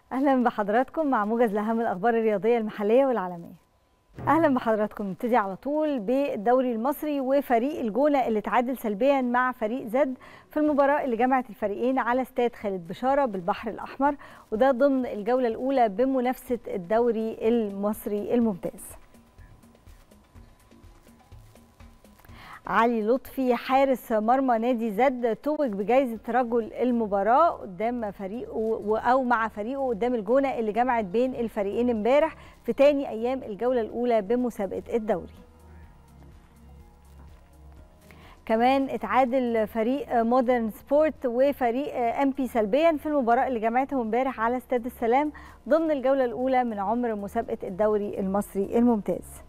اهلا بحضراتكم مع موجز لاهم الاخبار الرياضيه المحليه والعالميه اهلا بحضراتكم نبتدي على طول بالدوري المصري وفريق الجونه اللي تعادل سلبيا مع فريق زد في المباراه اللي جمعت الفريقين على استاد خالد بشاره بالبحر الاحمر وده ضمن الجوله الاولى بمنافسه الدوري المصري الممتاز علي لطفي حارس مرمى نادي زد توج بجائزة رجل المباراة قدام فريقه أو مع فريقه قدام الجونة اللي جمعت بين الفريقين امبارح في تاني أيام الجولة الأولى بمسابقة الدوري كمان اتعادل فريق مودرن سبورت وفريق ام بي سلبيا في المباراه اللي جمعتهم امبارح على استاد السلام ضمن الجوله الاولى من عمر مسابقه الدوري المصري الممتاز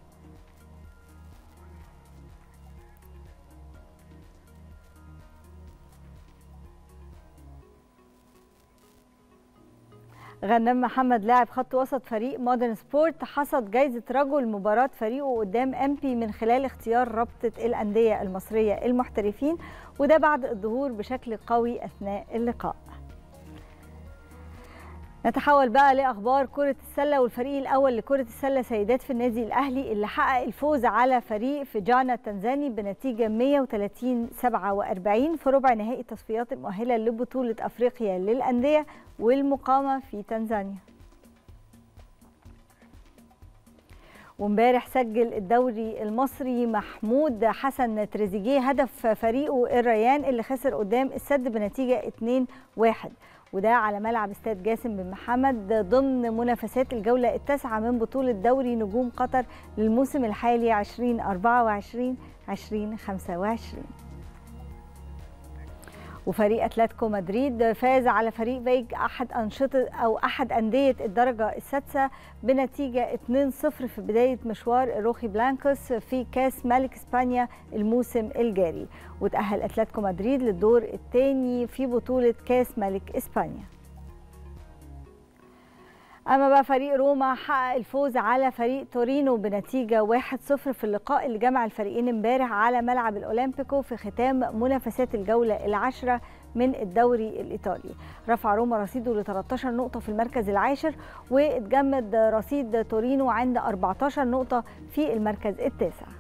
غنام محمد لاعب خط وسط فريق مودرن سبورت حصد جائزة رجل مباراة فريقه قدام أمبي من خلال اختيار رابطة الأندية المصرية المحترفين وده بعد الظهور بشكل قوي أثناء اللقاء نتحول بقى لاخبار كره السله والفريق الاول لكره السله سيدات في النادي الاهلي اللي حقق الفوز على فريق فيجانا التنزاني بنتيجه 130 47 في ربع نهائي التصفيات المؤهله لبطوله افريقيا للانديه والمقامه في تنزانيا وامبارح سجل الدوري المصري محمود حسن تريزيجيه هدف فريقه الريان اللي خسر قدام السد بنتيجه 2-1 وده على ملعب استاد جاسم بن محمد ضمن منافسات الجولة التاسعة من بطولة دوري نجوم قطر للموسم الحالي 2024 2025 وفريق اتلتيكو مدريد فاز على فريق فيج احد انشطه او احد انديه الدرجه السادسه بنتيجه 2-0 في بدايه مشوار الروخي بلانكوس في كاس ملك اسبانيا الموسم الجاري وتاهل اتلتيكو مدريد للدور الثاني في بطوله كاس ملك اسبانيا اما بقى فريق روما حقق الفوز على فريق تورينو بنتيجه 1-0 في اللقاء اللي جمع الفريقين امبارح على ملعب الاولمبيكو في ختام منافسات الجوله العاشره من الدوري الايطالي رفع روما رصيده ل 13 نقطه في المركز العاشر واتجمد رصيد تورينو عند 14 نقطه في المركز التاسع